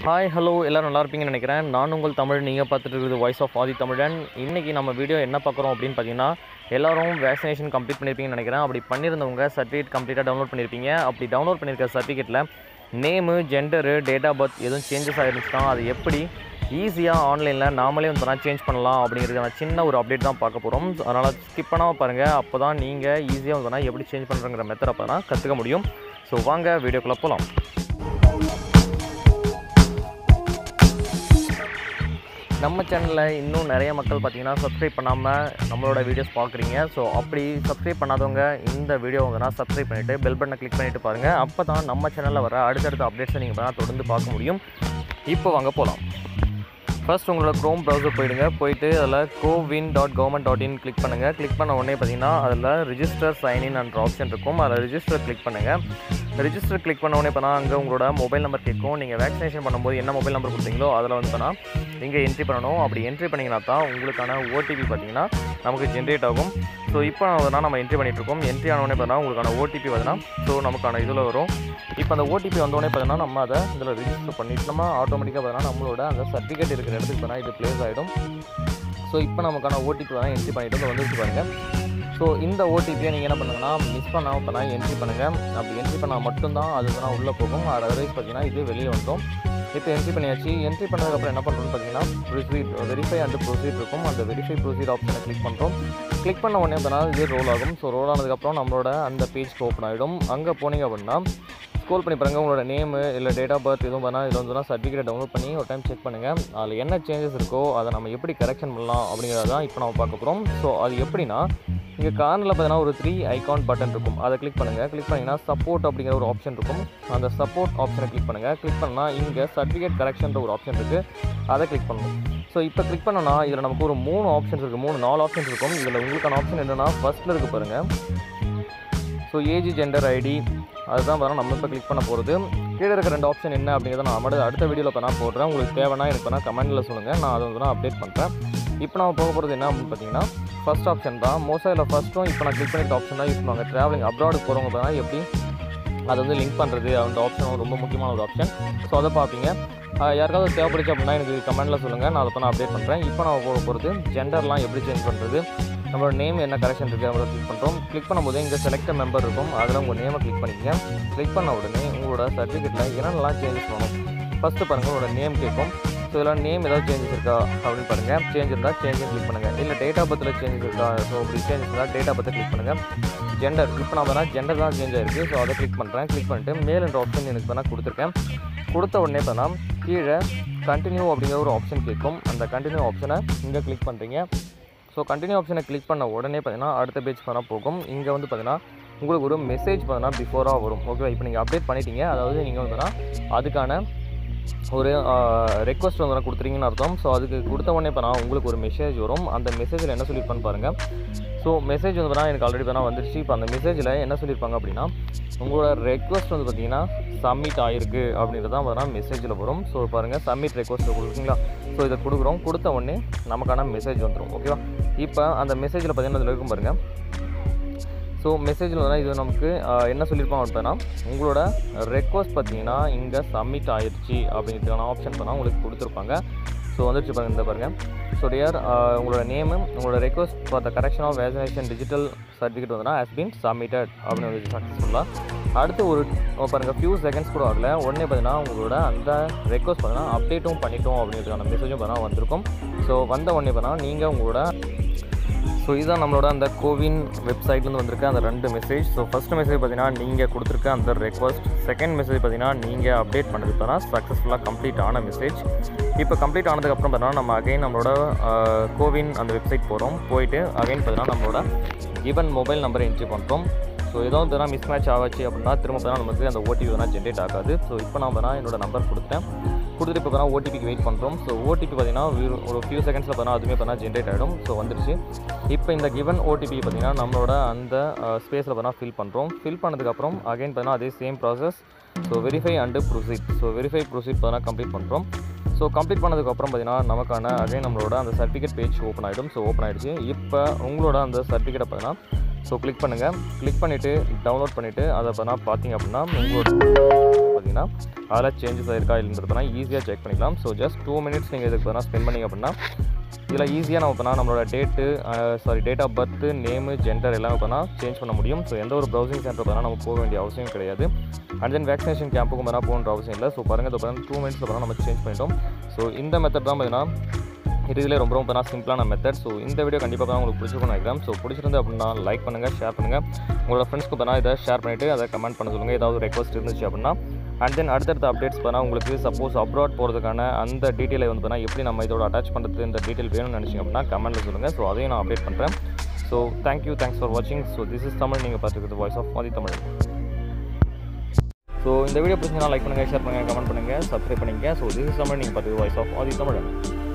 hi hello எல்லோரும் நல்லா இருப்பீங்கன்னு நினைக்கிறேன் நான் உங்கள் தமிழ் நீங்கள் பார்த்துட்டு இருக்கிறது வாய்ஸ் ஆஃப் ஆதி தமிழன் இன்றைக்கி நம்ம வீடியோ என்ன பார்க்குறோம் அப்படின்னு பார்த்தீங்கன்னா எல்லாரும் வேக்சினேஷன் கம்ப்ளீட் பண்ணியிருப்பீங்கன்னு நினைக்கிறேன் அப்படி பண்ணியிருந்தவங்க சர்டிஃபிகேட் கம்ப்ளீட்டாக டவுன்லோட் பண்ணியிருப்பீங்க அப்படி டவுன்லோட் பண்ணியிருக்க சர்டிஃபிகேட்டில் name gender date of birth எதுவும் சேஞ்சஸ் ஆகிருந்துச்சுன்னா அது எப்படி ஈஸியாக ஆன்லைனில் நாமளே வந்து பார்த்தா சேஞ்ச் பண்ணலாம் அப்படிங்கிறதுக்கான சின்ன ஒரு அப்டேட் தான் பார்க்க போகிறோம் அதனால் ஸ்கிப் பண்ணாமல் பாருங்கள் அப்போ தான் நீங்கள் ஈஸியாக வந்து பார்த்தா எப்படி சேஞ்ச் பண்ணுறங்கிற மெத்தட் அப்போ தான் கற்றுக்க முடியும் ஸோ வாங்க வீடியோக்குள்ளே போகலாம் நம்ம சேனலில் இன்னும் நிறைய மக்கள் பார்த்தீங்கன்னா சப்ஸ்கிரைப் பண்ணாமல் நம்மளோட வீடியோஸ் பார்க்குறீங்க ஸோ அப்படி சப்ஸ்கிரைப் பண்ணாதவங்க இந்த வீடியோ வந்து சப்ஸ்கிரைப் பண்ணிவிட்டு பெல் பட்டனை கிளிக் பண்ணிவிட்டு பாருங்கள் அப்போ தான் நம்ம சேனலில் வர அடுத்தடுத்த அப்டேட்ஸை நீங்கள் பார்த்தா தொடர்ந்து பார்க்க முடியும் இப்போ வாங்க போகலாம் ஃபர்ஸ்ட் உங்களோட க்ரோம் ப்ரௌசர் போயிடுங்க போயிட்டு அதில் CoWIN dot government dot in click பண்ணுங்கள் கிளிக் பண்ண உடனே பார்த்தீங்கன்னா அதில் ரிஜிஸ்டர் சைன்இன் என்ற ஆப்ஷன் இருக்கும் அதில் ரிஜிஸ்டர் கிளிக் பண்ணுங்கள் ரிஜிஸ்டர் கிளிக் பண்ண உடனே பார்த்தா அங்கே உங்களோட மொபைல் நம்பர் கேட்கும் நீங்கள் வேக்சினேஷன் பண்ணும்போது என்ன மொபைல் நம்பர் கொடுத்தீங்களோ அதில் வந்து பார்த்தா நீங்கள் என்ட்ரி பண்ணணும் அப்படி என்ட்ரி பண்ணிங்கன்னா தான் உங்களுக்கான ஓடிபி பார்த்தீங்கன்னா நமக்கு ஜென்ரேட் ஆகும் ஸோ இப்போ அதனால் நம்ம என்ட்ரி பண்ணிகிட்ருக்கோம் என்ட்ரி ஆனோடனே பார்த்தீங்கன்னா உங்களுக்கான ஓடிபி பார்த்தீங்கன்னா ஸோ நமக்கான இதில் வரும் இப்போ அந்த ஓடிபி வந்தோடனே பார்த்தீங்கன்னா நம்ம அதை இதில் ரிஜிஸ்டர் பண்ணிட்டோம்னா ஆட்டோமேட்டிக்காக பார்த்தீங்கன்னா நம்மளோட அந்த சர்டிஃபிகேட் இருக்கிற இடத்துக்கு பார்த்தா இது ப்ளேஸ் ஆகிடும் ஸோ இப்போ நமக்கான ஓடிபி தான் என்ட்ரி பண்ணிவிட்டு வந்து வந்துருச்சு பாருங்கள் ஸோ இந்த ஓடிபியை நீங்கள் என்ன பண்ணுங்கன்னா மிஸ் பண்ணாமல் பண்ணா என்ட்ரி பண்ணுங்கள் அப்படி என்ட்ரி பண்ணால் மட்டும்தான் அது வந்து உள்ளே போகும் அதர்வைஸ் பார்த்தீங்கன்னா இது வெளியே வந்துடும் இப்போ என்ட்ரி பண்ணியாச்சு என்ட்ரி பண்ணதுக்கப்புறம் என்ன பண்ணுறோம்னு பார்த்தீங்கன்னா ப்ரொசீட் வெரிஃபை அண்ட் ப்ரொசீட் இருக்கும் அந்த வெரிஃபை ப்ரொசீட் ஆப்ஷனை கிளிக் பண்ணுறோம் கிளிக் பண்ண உடனே பார்த்தீங்கன்னா இது ரோல் ஆகும் ஸோ ரோல் ஆனதுக்கப்புறம் நம்மளோட அந்த பேஜ் ஓப்பன் ஆகிடும் அங்கே போனீங்க அப்படின்னா ஸ்கோல் பண்ணி பாருங்கள் உங்களோட நேமு இல்லை டேட் ஆஃப் பர்த் எதுவும் பண்ணால் இதில் வந்து சர்டிஃபிகேட் டவுன்லோட் பண்ணி ஒரு டைம் செக் பண்ணுங்கள் அதில் என்ன சேஞ்சஸ் இருக்கோ அதை நம்ம எப்படி கரெக்ஷன் பண்ணலாம் அப்படிங்கிறத தான் இப்போ நம்ம பார்க்க போகிறோம் ஸோ அது எப்படின்னா இங்கே கார்னரில் பார்த்தீங்கன்னா ஒரு த்ரீ ஐகான் பட்டன் இருக்கும் அதை கிளிக் பண்ணுங்கள் கிளிக் பண்ணிங்கன்னா சப்போர்ட் அப்படிங்கிற ஒரு ஆப்ஷன் இருக்கும் அந்த சப்போர்ட் ஆப்ஷனை கிளிக் பண்ணுங்கள் கிளிக் பண்ணால் இங்கே சர்டிஃபிகேட் கரெக்ஷன்ற ஒரு ஆப்ஷன் இருக்குது அதை கிளிக் பண்ணணும் ஸோ இப்போ கிளிக் பண்ணோன்னா இதில் நமக்கு ஒரு மூணு ஆப்ஷன்ஸ் இருக்குது மூணு நாலு ஆப்ஷன்ஸ் இருக்கும் இதில் உங்களுக்கான ஆப்ஷன் என்னென்னா ஃபஸ்ட்டில் இருக்குது பாருங்கள் ஸோ ஏஜ் ஜெண்டர் ஐடி அதுதான் வரும் நம்ம இப்போ கிளிக் பண்ண போகிறது கீழே இருக்க ரெண்டு ஆப்ஷன் என்ன அப்படிங்கிறத நான் அடுத்த அடுத்த வீடியோவில் இப்போ நான் போடுறேன் உங்களுக்கு தேவைன்னா எனக்கு வேணால் கமெண்ட்டில் சொல்லுங்கள் நான் அதை வந்து நான் அப்டேட் பண்ணுறேன் இப்போ நம்ம போக போகிறது என்ன அப்படின்னு பார்த்தீங்கன்னா ஃபஸ்ட் ஆப்ஷன் தான் மோஸ்ட்டாக இதில் ஃபஸ்ட்டும் இப்போ நான் கிளிக் பண்ணிட்ட ஆப்ஷன் தான் யூஸ் பண்ணுவாங்க ட்ராவலிங் அப்ராடுக்கு போகிறவங்க பார்த்தா எப்படி அதை வந்து லிங்க் பண்ணுறது அந்த ஆப்ஷன் ரொம்ப முக்கியமான ஒரு ஆப்ஷன் ஸோ அதை பார்ப்பீங்க யாருக்காவது தேவைப்படுச்சு அப்படின்னா எனக்கு கமெண்ட்டில் சொல்லுங்கள் நான் அதை இப்போ நான் அப்டேட் பண்ணுறேன் இப்போ நான் போக போகிறது ஜெண்டர்லாம் எப்படி சேஞ்ச் பண்ணுறது நம்மளோட நேம் என்ன கரெக்ஷன் இருக்குது அதை கிளிக் பண்ணுறோம் கிளிக் பண்ணும்போது இங்கே செலக்ட் மெம்பர் இருக்கும் அதில் உங்கள் நேமை கிளிக் பண்ணிக்கங்க கிளிக் பண்ண உடனே உங்களோட சர்டிஃபிகேட்டில் என்னென்னலாம் சேஞ்சஸ் பண்ணணும் ஃபஸ்ட்டு பாருங்கள் உங்களோட நேம் கேட்கும் ஸோ இதில் நேம் ஏதாவது சேஞ்சஸ் இருக்கா அப்படின்னு பாருங்கள் சேஞ்ச் இருந்தால் சேஞ்ச் கிளிக் பண்ணுங்கள் இல்லை டேட் ஆஃப் பர்த்தில் சேஞ்சஸ் இருக்கா ஸோ அப்படி சேஞ்சஸ் இருந்தால் டேட் ஆஃப் பர்த்தை கிளிக் பண்ணுங்கள் ஜெண்டர் இப்போ நான் வேணால் ஜெண்டர் தான் சேஞ்ச் ஆயிருக்கு ஸோ அதை கிளிக் பண்ணுறேன் கிளிக் பண்ணிட்டு மேல் என்ற ஆப்ஷன் எனக்கு வேணால் கொடுத்துருக்கேன் கொடுத்த உடனே பார்த்தா கீழே கண்டினியூ அப்படிங்கிற ஒரு ஆப்ஷன் கேட்கும் அந்த கண்டினியூ ஆப்ஷனை இங்கே கிளிக் பண்ணுறீங்க ஸோ கண்டினியூ ஆப்ஷனை கிளிக் பண்ண உடனே பார்த்தீங்கன்னா அடுத்த பேஜ் பண்ணால் போகும் இங்கே வந்து பார்த்தீங்கன்னா உங்களுக்கு ஒரு மெசேஜ் பார்த்தீங்கன்னா பிஃபோராக வரும் ஓகே இப்போ நீங்கள் அப்டேட் பண்ணிட்டீங்க அதாவது நீங்கள் வந்து அதுக்கான ஒரு ரெக்வஸ்ட் வந்து கொடுத்துறீங்கன்னு அர்த்தம் ஸோ அதுக்கு கொடுத்த உடனே இப்போ நான் உங்களுக்கு ஒரு மெசேஜ் வரும் அந்த மெசேஜில் என்ன சொல்லியிருப்பான்னு பாருங்கள் ஸோ மெசேஜ் வந்து பார்த்தா எனக்கு ஆல்ரெடி பார்த்தா வந்துருச்சு இப்போ அந்த மெசேஜில் என்ன சொல்லியிருப்பாங்க அப்படின்னா உங்களோட ரெக்வஸ்ட் வந்து பார்த்தீங்கன்னா சப்மிட் ஆகிருக்கு அப்படின்றது தான் பார்த்தீங்கன்னா மெசேஜில் வரும் ஸோ பாருங்கள் சப்மிட் ரெக்வஸ்ட் கொடுக்குறீங்களா ஸோ இதை கொடுக்குறோம் கொடுத்த உடனே நமக்கான மெசேஜ் வந்துடும் ஓகேவா இப்போ அந்த மெசேஜில் பார்த்தீங்கன்னா அதில் இருக்கும் பாருங்கள் ஸோ மெசேஜில் வந்து இது நமக்கு என்ன சொல்லியிருப்பாங்க அப்படின்னா உங்களோட ரெக்வஸ்ட் பார்த்தீங்கன்னா இங்கே சப்மிட் ஆயிடுச்சு அப்படிங்கிறதுக்கான ஆப்ஷன் பண்ணால் உங்களுக்கு கொடுத்துருப்பாங்க ஸோ வந்துருச்சு பாருங்கள் இந்த பாருங்கள் ஸோ டியர் உங்களோட நேமு உங்களோட request for the correction of vaccination digital certificate வந்து ஹஸ் பீன் சப்மிட்டட் அப்படின்னு வந்து சக்ஸஸ்ஃபுல்லாக அடுத்து ஒரு பாருங்கள் ஃபியூ செகண்ட்ஸ் கூட ஆகல உடனே பார்த்தீங்கன்னா உங்களோட அந்த ரெக்வஸ்ட் பார்த்தீங்கன்னா அப்டேட்டும் பண்ணிட்டோம் அப்படிங்கிறதுக்கான மெசேஜும் பார்த்தீங்கன்னா வந்திருக்கும் ஸோ வந்த உடனே பார்த்தீங்கன்னா நீங்கள் உங்களோட ஸோ இதுதான் நம்மளோட அந்த கோவின் வெப்சைட்லேருந்து வந்திருக்க அந்த ரெண்டு மெசேஜ் ஸோ ஃபஸ்ட் மெசேஜ் பார்த்தீங்கன்னா நீங்கள் கொடுத்துருக்க அந்த ரெக்வஸ்ட் செகண்ட் மெசேஜ் பார்த்தீங்கன்னா நீங்கள் அப்டேட் பண்ணது பார்த்தீங்கன்னா சக்ஸஸ்ஃபுல்லாக கம்ப்ளீட் ஆன மெசேஜ் இப்போ கம்ப்ளீட் ஆனதுக்கப்புறம் பார்த்தீங்கன்னா நம்ம அகைன் நம்மளோட கோவின் அந்த வெப்சைட் போகிறோம் போயிட்டு அகைன் பார்த்தீங்கன்னா நம்மளோட கிவன் மொபைல் நம்பரை என்ட்ரி பண்ணுறோம் ஸோ ஏதோ வந்து மிஸ் மேட்ச் ஆகாச்சு அப்படின்னா திரும்ப பார்த்தா நமக்கு அந்த ஓடிபி வந்து ஜென்ரேட் ஆகாது ஸோ இப்போ நான் பார்த்தா என்னோட நம்பர் கொடுத்தேன் கொடுத்துட்டு இப்போ பார்த்தா ஓடிபிக்கு வெயிட் பண்ணுறோம் ஸோ ஓடிபி பார்த்தீங்கன்னா ஒரு ஃபியூ செகண்ட்ஸில் பார்த்தா அதுவுமே பார்த்தா ஜென்ரேட் ஆகிடும் ஸோ வந்துருச்சு இப்போ இந்த கிவன் ஓடிபி பார்த்தீங்கன்னா நம்மளோட அந்த ஸ்பேஸில் பார்த்தா ஃபில் பண்ணுறோம் ஃபில் பண்ணதுக்கப்புறம் அகைன் பார்த்தீங்கன்னா அதே same process so verify and proceed so verify proceed பார்த்தா கம்ப்ளீட் பண்ணுறோம் ஸோ கம்ப்ளீட் பண்ணதுக்கப்புறம் பார்த்தீங்கன்னா நமக்கான அகைன் நம்மளோட அந்த சர்டிஃபிகேட் பேஜ் ஓப்பன் ஆகிடும் ஸோ ஓப்பன் ஆகிடுச்சு இப்போ உங்களோட அந்த சர்டிஃபிகேட்டை பார்த்தீங்கன்னா ஸோ கிளிக் பண்ணுங்கள் கிளிக் பண்ணிவிட்டு டவுன்லோட் பண்ணிவிட்டு அதை பண்ணா பார்த்தீங்க அப்படின்னா உங்களோட பார்த்தீங்கன்னா அதில் சேஞ்சஸ் ஆயிருக்கா இல்லைன்றதுனா ஈஸியாக செக் பண்ணிக்கலாம் ஸோ ஜஸ்ட் டூ மினிட்ஸ் நீங்கள் இதுக்கு பண்ணால் ஸ்பெண்ட் பண்ணிங்க அப்படின்னா இதில் ஈஸியாக நம்ம பண்ணால் நம்மளோட date sorry date of birth name gender எல்லாமே பண்ணால் சேஞ்ச் பண்ண முடியும் ஸோ எந்த ஒரு ப்ரௌசிங் சென்டர் பண்ணால் நம்ம போக வேண்டிய அவசியம் கிடையாது அண்ட் தென் வேக்சினேஷன் கேம்புக்கும் பண்ணால் போகன்ற அவசியம் இல்லை ஸோ பாருங்கள் இதை பார்த்தீங்கன்னா டூ மினிட்ஸ் பண்ணால் நம்ம சேஞ்ச் பண்ணிட்டோம் ஸோ இந்த மெத்தட் தான் பார்த்தீங்கன்னா இதுலேயே ரொம்ப ரொம்ப நான் சிம்பிளான மெத்தட் ஸோ இந்த வீடியோ கண்டிப்பாக தான் உங்களுக்கு பிடிச்சிருக்கும்னு நினைக்கிறேன் ஸோ பிடிச்சிருந்து அப்படின்னா லைக் பண்ணுங்கள் ஷேர் பண்ணுங்கள் உங்களோட ஃப்ரெண்ட்ஸ்க்கு பண்ணால் இதை ஷேர் பண்ணிவிட்டு அதை கமெண்ட் பண்ண சொல்லுங்கள் ஏதாவது ரெக்வஸ்ட் இருந்துச்சு அப்படின்னா அண்ட் தென் அடுத்தடுத்த அப்டேட்ஸ் பண்ணால் உங்களுக்கு சப்போஸ் அப்ராட் போகிறதுக்கான அந்த டீட்டெயிலை வந்து பண்ணால் எப்படி நம்ம இதோட அட்டாச் பண்ணுறது இந்த டீட்டெயில் வேணும்னு நினச்சிங்க அப்படின்னா கமெண்ட்டில் சொல்லுங்கள் ஸோ அதையும் நான் அப்டேட் பண்ணுறேன் ஸோ தேங்க்யூ தேங்க்ஸ் ஃபார் வாட்சிங் ஸோ திஸ் இஸ் தமிழ் நீங்கள் பார்த்துருக்குது voice of Mathi Tamil so இந்த வீடியோ பிடிச்சிங்கன்னா லைக் பண்ணுங்கள் ஷேர் பண்ணுங்கள் கமெண்ட் பண்ணுங்கள் சப்ஸ்கிரைப் பண்ணிங்க ஸோ திஸ் இஸ் தமிழ் நீங்கள் பார்த்துருக்குது வாய்ஸ் ஆஃப் ஆதி தமிழ்